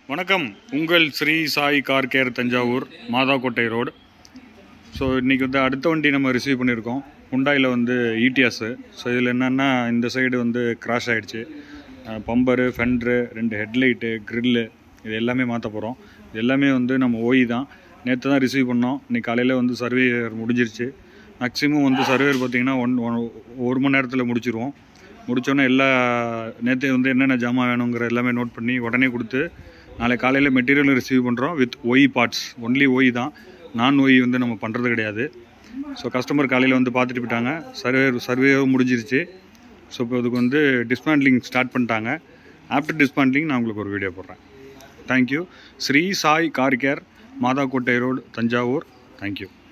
வணக்கம் உங்கள் Sri Sai car care Thanjavur Mathakottai road so இன்றைக்கி வந்து அடுத்த வண்டி நம்ம ரிசீவ் பண்ணியிருக்கோம் ஹுண்டாயில் வந்து இடிஎஸ்ஸு ஸோ இதில் என்னென்னா இந்த சைடு வந்து கிராஷ் ஆகிடுச்சு பம்பரு ஃபெண்ட்ரு ரெண்டு ஹெட்லைட்டு க்ரில்லு இது எல்லாமே மாற்ற போகிறோம் இது எல்லாமே வந்து நம்ம ஓய் தான் நேற்று தான் ரிசீவ் பண்ணோம் இன்றைக்கி காலையில் வந்து சர்வேயர் முடிஞ்சிருச்சு மேக்ஸிமம் வந்து சர்வேயர் பார்த்திங்கன்னா ஒன் ஒன் ஒரு மணி நேரத்தில் முடிச்சிருவோம் முடித்தோன்னே எல்லா நேற்று வந்து என்னென்ன ஜாமான் வேணுங்கிற எல்லாமே நோட் பண்ணி உடனே கொடுத்து நாளை காலையில் மெட்டீரியலும் ரிசீவ் பண்ணுறோம் with Y parts only Y தான் நான் ஒய் வந்து நம்ம பண்ணுறது கிடையாது ஸோ கஸ்டமர் காலையில் வந்து பார்த்துட்டு போயிட்டாங்க சர்வே சர்வேவும் முடிஞ்சிருச்சு ஸோ இப்போ இதுக்கு வந்து டிஸ்மேண்ட்லிங் ஸ்டார்ட் பண்ணிட்டாங்க ஆஃப்டர் டிஸ்மேண்ட்லிங் நான் உங்களுக்கு ஒரு வீடியோ போடுறேன் thank you Sri Sai car care Mathakottai road Thanjavur thank you